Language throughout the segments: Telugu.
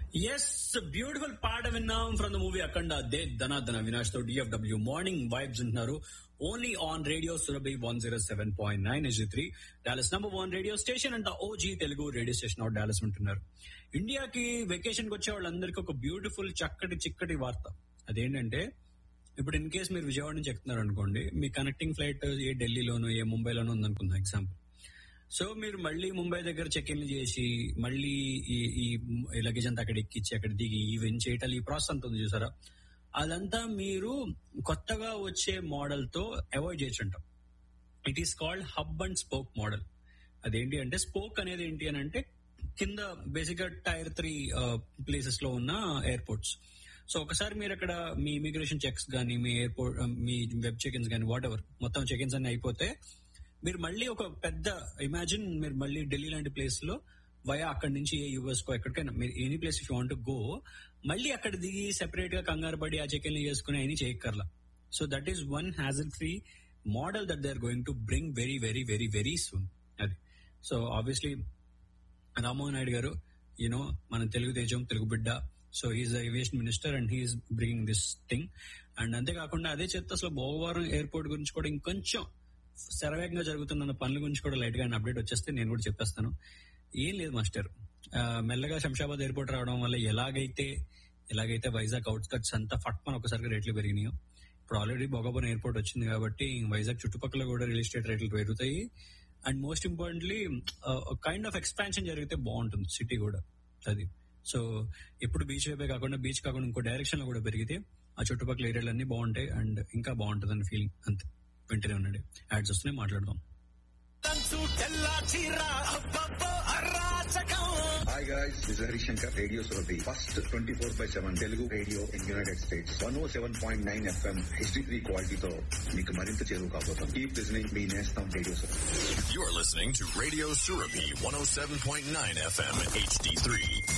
ఎస్ బ్యూటిఫుల్ పాట విన్నాం from the movie Akhanda the Dhanadhan Vinash తో డిఎఫ్డబ్ల్యూ మార్నింగ్ వైబ్స్ ఉంటున్నారు only on radio Surabhi one zero seven point nine S three Dallas number one radio station and OG Telugu radio station of Dallas ఉంటున్నారు ఇండియాకి వెకేషన్ కి వచ్చే వాళ్ళందరికీ ఒక బ్యూటిఫుల్ చక్కటి చిక్కటి వార్త అదేంటంటే ఇప్పుడు ఇన్ కేస్ మీరు విజయవాడ నుంచి ఎక్కుతున్నారు అనుకోండి మీ కనెక్టింగ్ ఫ్లైట్ ఏ ఢిల్లీలోనో ఏ ముంబైలోనో ఉందనుకుందాం ఎగ్జాంపుల్ సో మీరు మళ్ళీ ముంబై దగ్గర చెక్ ఇన్ చేసి మళ్ళీ ఈ ఈ లగేజ్ అంతా అక్కడ ఎక్కించి అక్కడ దిగి ఈవెన్ చేయటాలు ఈ ప్రాసెస్ అంత ఉంది చూసారా అదంతా మీరు కొత్తగా వచ్చే మోడల్ తో అవాయిడ్ చేయొచ్చు it is called hub and spoke model అదేంటి అంటే స్పోక్ అనేది ఏంటి అని అంటే కింద బేసిక్ గా టైర్ త్రీ ప్లేసెస్ లో ఉన్న ఎయిర్పోర్ట్స్ సో ఒకసారి మీరు అక్కడ మీ ఇమిగ్రేషన్ చెక్స్ కానీ మీ ఎయిర్పోర్ట్ మీ వెబ్ చెక్ ఇన్స్ కానీ వాట్ ఎవర్ మొత్తం చెక్ ఇన్స్ అన్ని అయిపోతే మీరు మళ్ళీ ఒక పెద్ద ఇమాజిన్ మీరు మళ్ళీ ఢిల్లీ లాంటి ప్లేస్ లో వయా అక్కడి నుంచి ఏ యూఎస్ కో ఎక్కడికైనా మీరు any place if you want go మళ్ళీ అక్కడ దిగి సెపరేట్ గా కంగారు పడి ఆ చెక్ చేసుకుని అయినా చేయక్కర్లా so that is one hassle free model that they are going to bring very very very very soon అది so obviously Rammohan Naidu garu you know మన తెలుగు తేజం తెలుగు బిడ్డ so he is aviation minister and he is bringing this thing and అంతేకాకుండా అదే చెత్త అసలు భోగవరం ఎయిర్పోర్ట్ గురించి కూడా ఇంకొంచెం శరవేగంగా జరుగుతున్న పనుల గురించి కూడా లైట్ గా అప్డేట్ వచ్చేస్తే నేను కూడా చెప్పేస్తాను ఏం లేదు మాస్టర్ మెల్లగా శంషాబాద్ ఎయిర్పోర్ట్ రావడం వల్ల ఎలాగైతే ఎలాగైతే వైజాగ్ అవుట్స్కట్స్ అంతా ఫట్మన్ ఒకసారిగా రేట్లు పెరిగినాయో ఇప్పుడు ఆల్రెడీ భోగాపురం ఎయిర్పోర్ట్ వచ్చింది కాబట్టి వైజాగ్ చుట్టుపక్కల కూడా రియల్ ఎస్టేట్ రేట్లు పెరుగుతాయి and most importantly kind of expansion జరిగితే బాగుంటుంది సిటీ కూడా అది సో ఎప్పుడు బీచ్ వైపే కాకుండా బీచ్ కాకుండా ఇంకో డైరెక్షన్ లో కూడా పెరిగితే ఆ చుట్టుపక్కల ఏరియాలు అన్ని బాగుంటాయి అండ్ ఇంకా బాగుంటుంది అని ఫీలింగ్ అంతే వింటూనే ఉండండి యాడ్స్ వస్తున్నాయి మాట్లాడదాం Hi guys, this is Hari Shankar, Radio Surabhi. First 24 by 7 Telugu radio in United States. 107.9 FM HD3 quality తో మీకు మరింత చేరువు కాబోతాం. Keep listening, మీ నేస్తం radio Surabhi. You're listening to Radio Surabhi 107.9 FM HD3.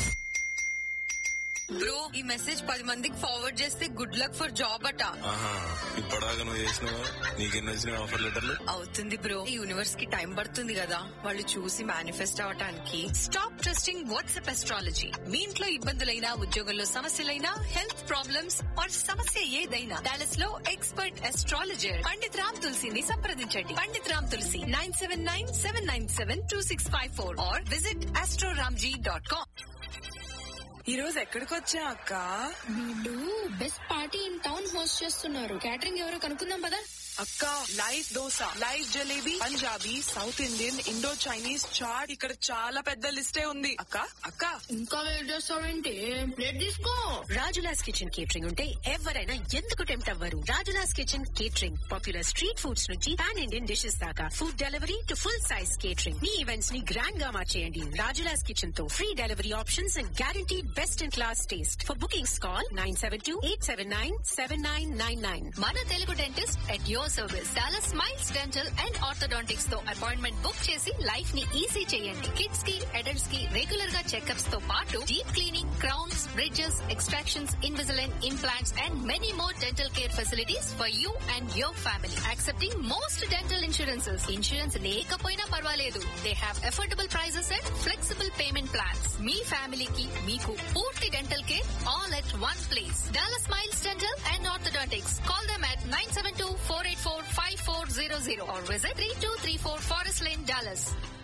Bro ఈ మెసేజ్ పది మందికి ఫార్వర్డ్ చేస్తే గుడ్ లక్ ఫర్ జాబ్ అట ఆహా ఇప్పటిదాకా నువ్వు చేసినావా నీకెన్ని వచ్చిన ఆఫర్ లెటర్లు అవుతుంది బ్రో ఈ యూనివర్స్ కి టైం పడుతుంది కదా వాళ్ళు చూసి మేనిఫెస్ట్ అవటానికి స్టాప్ ట్రస్టింగ్ వాట్సాప్ ఎస్ట్రాలజీ మీ ఇంట్లో ఇబ్బందులైనా ఉద్యోగంలో సమస్యలైనా హెల్త్ ప్రాబ్లమ్స్ ఆర్ సమస్య ఏదైనా డాలస్ లో ఎక్స్పర్ట్ ఎస్ట్రాలజర్ పండిత్ రామ్ తులసిని సంప్రదించండి Pandit Ram Tulasi nine seven nine seven nine seven two six five four or visit astroramji dot com ఈ రోజు ఎక్కడికి వచ్చా అక్క వీళ్ళు best party in town host చేస్తున్నారు క్యాటరింగ్ ఎవరో కనుక్కుందాం పదా అక్క live dosa live jalebi Punjabi south Indian Indo Chinese chaat ఇక్కడ చాలా పెద్ద లిస్టే ఉంది అక్క అక్క ఇంకా వెయిట్ చేస్తావేంటి ప్లేట్ తీసుకో రాజులాస్ కిచెన్ కేటరింగ్ ఉంటే ఎవరైనా ఎందుకు టెంప్ట్ అవ్వరు Rajulas kitchen catering popular street foods నుంచి పాన్ ఇండియన్ డిషెస్ దాకా food delivery to full size catering మీ ఈవెంట్స్ ని గ్రాండ్ గా మార్చేయండి రాజులాస్ కిచెన్ తో free delivery options and guarantee best in class taste for bookings call nine seven two eight seven nine seven nine nine nine మన Telugu dentist at your service Dallas smiles dental and orthodontics తో అపాయింట్మెంట్ బుక్ చేసి లైఫ్ ని ఈజీ చేయండి కిడ్స్ కి అడల్ట్స్ కి రెగ్యులర్ గా చెకప్స్ తో పాటు deep cleaning crowns bridges extractions Invisalign implants and many more dental care facilities for you and your family accepting most dental insurances insurance లేకపోయినా పర్వాలేదు they have affordable prices and flexible payment plans మీ ఫ్యామిలీకి మీకు పూర్తి dental care all at one place Dallas smiles dental and orthodontics call them at 972-484-5400 or visit 3234 Forest Lane, Dallas.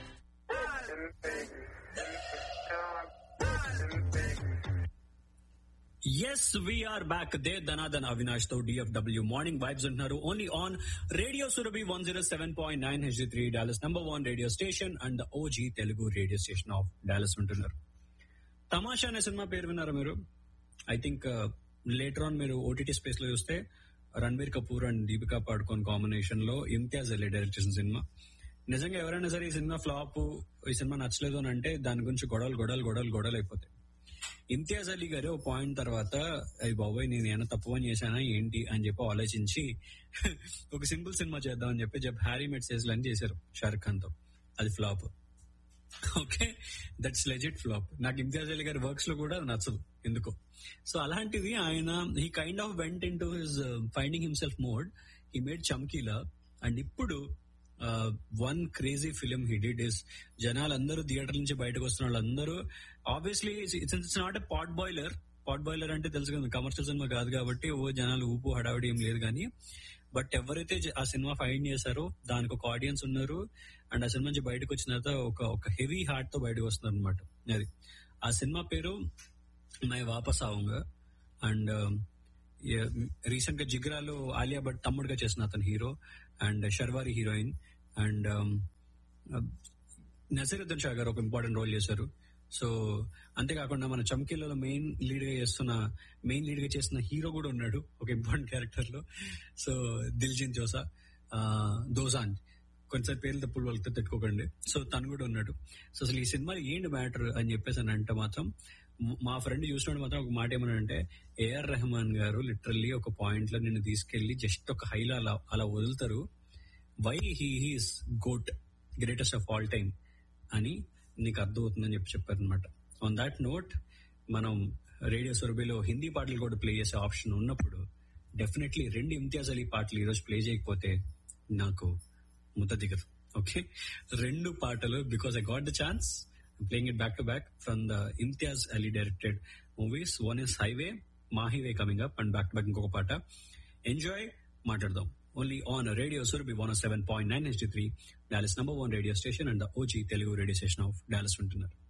Yes we are back the Dhanadhan Avinash తో డిఎఫ్డబ్ల్యూ మార్నింగ్ వైబ్స్ ఉంటున్నారు only on radio Surabhi one zero seven point nine HD three Dallas number one radio station and OG Telugu radio station of Dallas ఉంటున్నారు తమాషా అనే సినిమా పేరు విన్నారా మీరు ఐ థింక్ లేటర్ ఆన్ మీరు ఓటీటీ స్పేస్ లో చూస్తే రణ్వీర్ కపూర్ అండ్ దీపికా పాడుకోన్ కాంబినేషన్ లో ఇమ్తియాజ్ అలీ డైరెక్ట్ చేసిన సినిమా నిజంగా ఎవరైనా సరే ఈ సినిమా ఫ్లాప్ ఈ సినిమా నచ్చలేదు అని అంటే దాని గురించి గొడవలు గొడవలు గొడవలు గొడవలు అయిపోతాయి ఇమ్తియాజ్ అలీ గారు ఒక పాయింట్ తర్వాత అయ్యి బాబాయ్ నేను ఏమైనా తప్పు పని చేశానా ఏంటి అని చెప్పి ఆలోచించి ఒక సింపుల్ సినిమా చేద్దాం అని చెప్పి చెప్పి హ్యారీ మెట్ సేజ్ అని చేశారు షారుఖ్ ఖాన్ తో అది flop okay that's legit flop నాకు ఇమ్తియాజ్ అలీ గారి వర్క్స్ లో కూడా అది నచ్చదు ఎందుకో సో అలాంటిది ఆయన he kind of went into his finding himself mode he made Chamkila and ఇప్పుడు one crazy film he did is జనాలందరూ థియేటర్ నుంచి బయటకు వస్తున్న వాళ్ళందరూ obviously it's not a potboiler potboiler అంటే తెలుసు కదా కమర్షియల్ సినిమా కాదు కాబట్టి ఓ జనాలు ఊపు హడావిడి ఏం లేదు కానీ బట్ ఎవరైతే జ- ఆ సినిమా ఫైండ్ చేశారో దానికి ఒక ఆడియన్స్ ఉన్నారు అండ్ ఆ సినిమా నుంచి బయటకు వచ్చిన తర్వాత ఒక ఒక హెవీ హార్ట్ తో బయటకు వస్తున్నారు అనమాట అది ఆ సినిమా పేరు మై వాపస్ ఆవుంగా అండ్ రీసెంట్ గా జిగ్రాలో ఆలియా భట్ తమ్ముడుగా చేసిన అతను hero and Sharvari heroine and Naseeruddin Shah garu ఒక ఇంపార్టెంట్ రోల్ చేశారు సో అంతేకాకుండా మన చమ్కీలలో మెయిన్ లీడ్ గా చేస్తున్న మెయిన్ లీడ్ గా చేస్తున్న హీరో కూడా ఉన్నాడు ఒక ఇంపార్టెంట్ క్యారెక్టర్ లో సో దిల్జిన్ జోసా ఆ, దోసాన్ కొంచెం పేర్లు తప్పులు వాళ్ళతో తిట్టుకోకండి సో తను కూడా ఉన్నాడు సో అసలు ఈ సినిమా ఏంటి మ్యాటర్ అని చెప్పేసి అని అంటే మాత్రం మ- మా ఫ్రెండ్ చూసినప్పుడు మాత్రం ఒక మాట ఏమనంటే ఏఆర్ రెహమాన్ గారు లిటరల్లీ ఒక పాయింట్ లో నిన్ను తీసుకెళ్లి జస్ట్ ఒక హైలో అలా అలా వదులుతారు why he he's GOAT greatest of all time అని నీకు అర్థమవుతుందని చెప్పి చెప్పారు అనమాట ఆన్ దాట్ నోట్ మనం రేడియో సురభిలో హిందీ పాటలు కూడా ప్లే చేసే ఆప్షన్ ఉన్నప్పుడు డెఫినెట్లీ రెండు ఇమ్తియాజ్ అలీ పాటలు ఈరోజు ప్లే చేయకపోతే నాకు ముద్ద దిగదు ఓకే రెండు పాటలు because I got the chance playing it back to back from the Imtiaz Ali directed movies one is highway Maahi Ve coming up and back to back ఇంకొక పాట ఎంజాయ్ మాట్లాడదాం only on radio Surabhi one seven point nine ST three Dallas number one radio station and OG Telugu radio station of Dallas ఉంటున్నారు